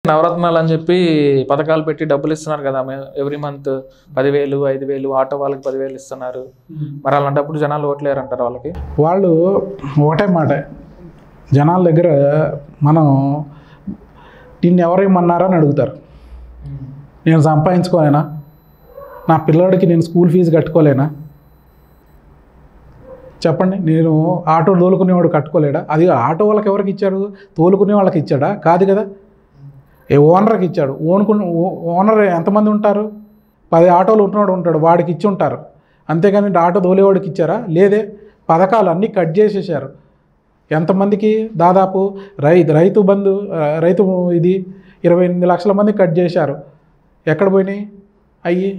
నవరత్నాలు అని చెప్పి పథకాలు పెట్టి డబ్బులు ఇస్తున్నారు కదా ఎవ్రీ మంత్ పదివేలు ఐదు వేలు ఆటో వాళ్ళకి పదివేలు ఇస్తున్నారు మరి అలాంటప్పుడు జనాలు ఓట్లేరు అంటారు వాళ్ళకి వాళ్ళు ఒకటే మాట జనాల దగ్గర మనం నిన్ను ఎవరేమన్నారా అని అడుగుతారు నేను సంపాదించుకోలేనా నా పిల్లాడికి నేను స్కూల్ ఫీజు కట్టుకోలేనా చెప్పండి నేను ఆటో తోలుకునేవాడు కట్టుకోలేడా అది ఆటో వాళ్ళకి ఎవరికి ఇచ్చాడు తోలుకునే వాళ్ళకి ఇచ్చాడా కాదు కదా ఏ ఓనర్కి ఇచ్చాడు ఓనుకుని ఓనర్ ఎంతమంది ఉంటారు పది ఆటోలు ఉన్నవాడు ఉంటాడు వాడికి ఇచ్చి ఉంటారు అంతేగాని ఆటో తోలేవాడికి ఇచ్చారా లేదే పథకాలు అన్నీ కట్ చేసేసారు ఎంతమందికి దాదాపు రై రైతు బంధు ఆ, రైతు ఇది ఇరవై ఎనిమిది లక్షల మంది కట్ చేశారు ఎక్కడ పోయినాయి అయ్యి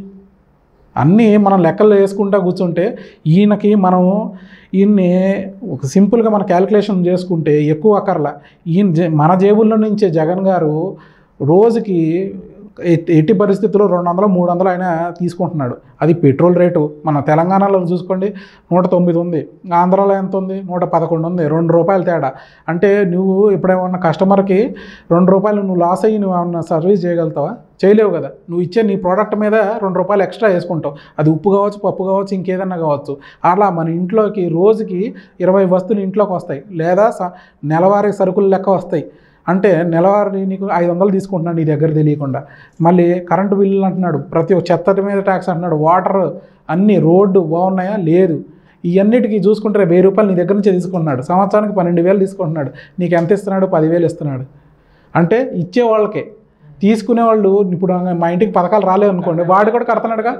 అన్నీ మనం లెక్కలు వేసుకుంటా కూర్చుంటే ఈయనకి మనం ఈయన్ని ఒక సింపుల్గా మన క్యాలిక్యులేషన్ చేసుకుంటే ఎక్కువ అక్కర్లా ఈయన జే- మన జేబుల్లో నుంచే జగన్ గారు రోజుకి ఎట్- ఎట్టి పరిస్థితుల్లో రెండు వందలు మూడు వందలు ఆయన తీసుకుంటున్నాడు అది పెట్రోల్ రేటు మన తెలంగాణలో చూసుకోండి నూట తొమ్మిది ఉంది ఆంధ్రాలో ఎంత ఉంది నూట పదకొండు ఉంది రెండు రూపాయలు తేడా అంటే నువ్వు ఇప్పుడేమన్నా కస్టమర్కి రెండు రూపాయలు నువ్వు లాస్ అయ్యి నువ్వు ఏమన్నా సర్వీస్ చేయగలుగుతావా చేయలేవు కదా నువ్వు ఇచ్చే నీ ప్రోడక్ట్ మీద రెండు రూపాయలు ఎక్స్ట్రా వేసుకుంటావు అది ఉప్పు కావచ్చు పప్పు కావచ్చు ఇంకేదన్నా కావచ్చు అలా మన ఇంట్లోకి రోజుకి ఇరవై వస్తువులు ఇంట్లోకి వస్తాయి లేదా స- నెలవారీ సరుకులు లెక్క వస్తాయి అంటే నెలవారీ నీకు ఐదు వందలు తీసుకుంటున్నాడు నీ దగ్గర తెలియకుండా మళ్ళీ కరెంటు బిల్లులు అంటున్నాడు ప్రతి ఒక్క చెత్త మీద ట్యాక్స్ అంటున్నాడు వాటర్ అన్ని రోడ్డు బాగున్నాయా లేదు ఇవన్నిటికీ చూసుకుంటే వెయ్యి రూపాయలు నీ దగ్గర నుంచే తీసుకుంటున్నాడు సంవత్సరానికి పన్నెండు వేలు తీసుకుంటున్నాడు నీకు ఎంత ఇస్తున్నాడు పదివేలు ఇస్తున్నాడు అంటే ఇచ్చే వాళ్ళకే తీసుకునే వాళ్ళు ఇప్పుడు మా ఇంటికి పథకాలు రాలేదు అనుకోండి వాడు కూడా కడుతున్నాడుగా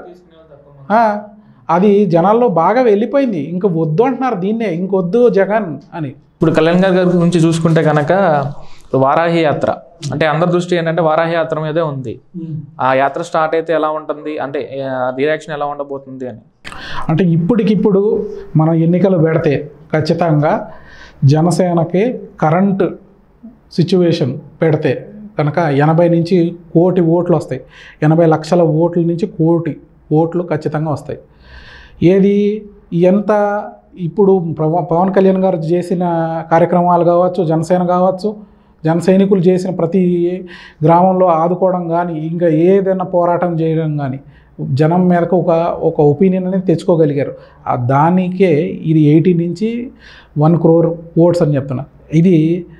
ఆ, అది జనాల్లో బాగా వెళ్ళిపోయింది ఇంక వద్దు అంటున్నారు దీన్నే ఇంకొద్దు జగన్ అని ఇప్పుడు కళ్యాణ్ గారి గారి గురించి చూసుకుంటే కనుక వారాహి యాత్ర అంటే అందరి దృష్టి ఏంటంటే వారాహి యాత్ర మీదే ఉంది ఆ యాత్ర స్టార్ట్ అయితే ఎలా ఉంటుంది అంటే రియాక్షన్ ఎలా ఉండబోతుంది అని అంటే ఇప్పటికిప్పుడు మనం ఎన్నికలు పెడితే ఖచ్చితంగా జనసేనకి కరెంట్ సిచ్యువేషన్ పెడితే కనుక ఎనభై నుంచి కోటి ఓట్లు వస్తాయి ఎనభై లక్షల ఓట్ల నుంచి కోటి ఓట్లు ఖచ్చితంగా వస్తాయి ఏది ఎంత ఇప్పుడు ప్రవ- పవన్ కళ్యాణ్ గారు చేసిన కార్యక్రమాలు కావచ్చు జనసేన కావచ్చు జన సైనికులు చేసిన ప్రతి గ్రామంలో ఆదుకోవడం కానీ ఇంకా ఏదైనా పోరాటం చేయడం కానీ జనం మీదకు ఒక ఒక ఒపీనియన్ అనేది తెచ్చుకోగలిగారు ఆ దానికే ఇది ఎయిటీ నుంచి వన్ క్రోర్ ఓట్స్ అని చెప్తున్నా ఇది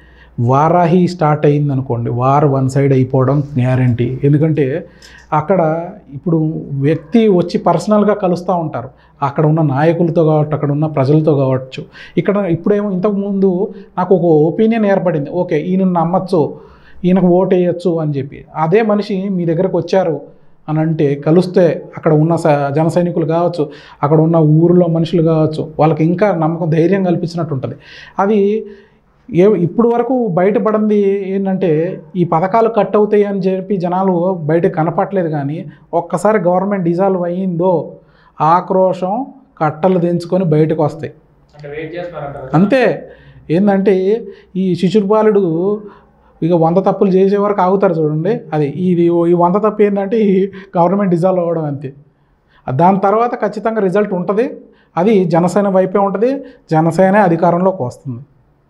వారాహి స్టార్ట్ అయింది అనుకోండి వార్ వన్ సైడ్ అయిపోవడం గ్యారంటీ ఎందుకంటే అక్కడ ఇప్పుడు వ్యక్తి వచ్చి పర్సనల్గా కలుస్తూ ఉంటారు అక్కడ ఉన్న నాయకులతో కావచ్చు అక్కడ ఉన్న ప్రజలతో కావచ్చు ఇక్కడ ఇప్పుడేమో ఇంతకుముందు నాకు ఒక ఒపీనియన్ ఏర్పడింది ఓకే ఈయన నమ్మచ్చు ఈయనకు ఓటు వేయచ్చు అని చెప్పి అదే మనిషి మీ దగ్గరకు వచ్చారు అని అంటే కలిస్తే అక్కడ ఉన్న స జన సైనికులు కావచ్చు అక్కడ ఉన్న ఊరిలో మనుషులు కావచ్చు వాళ్ళకి ఇంకా నమ్మకం ధైర్యం కల్పించినట్టు ఉంటుంది అది ఏ ఇప్పుడు వరకు బయటపడింది ఏంటంటే ఈ పథకాలు కట్ అవుతాయి అని చెప్పి జనాలు బయట కనపట్లేదు కానీ ఒక్కసారి గవర్నమెంట్ డిజాల్వ్ అయ్యిందో ఆక్రోషం కట్టలు దించుకొని బయటకు వస్తాయి అంతే ఏంటంటే ఈ శిశుపాలుడు ఇక వంద తప్పులు చేసే వరకు ఆగుతారు చూడండి అది ఇది ఈ వంద తప్పు ఏంటంటే ఈ గవర్నమెంట్ డిజాల్వ్ అవ్వడం అంతే దాని తర్వాత ఖచ్చితంగా రిజల్ట్ ఉంటుంది అది జనసేన వైపే ఉంటుంది జనసేన అధికారంలోకి వస్తుంది